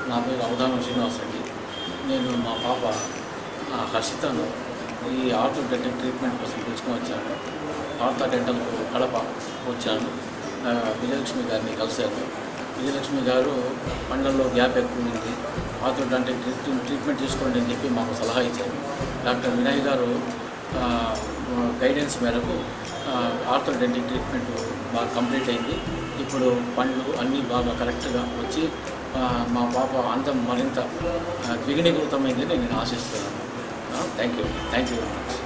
నా పేరు అవధానం శ్రీనివాస్ రెడ్డి నేను మా పాప ఆ, హర్షితను ఈ ఆర్థో డెంటల్ ట్రీట్మెంట్ కోసం పిలుచుకొని వచ్చాను ఆర్థో డెంటల్కు కడప వచ్చాను ఆ, విజయలక్ష్మి గారిని కలిశాను విజయలక్ష్మి గారు పండ్లలో గ్యాప్ ఎక్కువ ఉంది ఆర్థో డెంటల్ ట్రీట్ ట్రీట్మెంట్ చేసుకోండి అని చెప్పి మాకు సలహా ఇచ్చారు డాక్టర్ వినయ్ గారు ఆ, గైడెన్స్ మేరకు ఆర్థో డెంటిక్ ట్రీట్మెంట్ బాగా కంప్లీట్ అయింది ఇప్పుడు పండ్లు అన్నీ బాగా కరెక్ట్గా వచ్చి ఆ, మా పాప అందం మరింత ఆ, ద్విగుణీకృతమైందని నేను ఆశిస్తున్నాను thank you thank you very much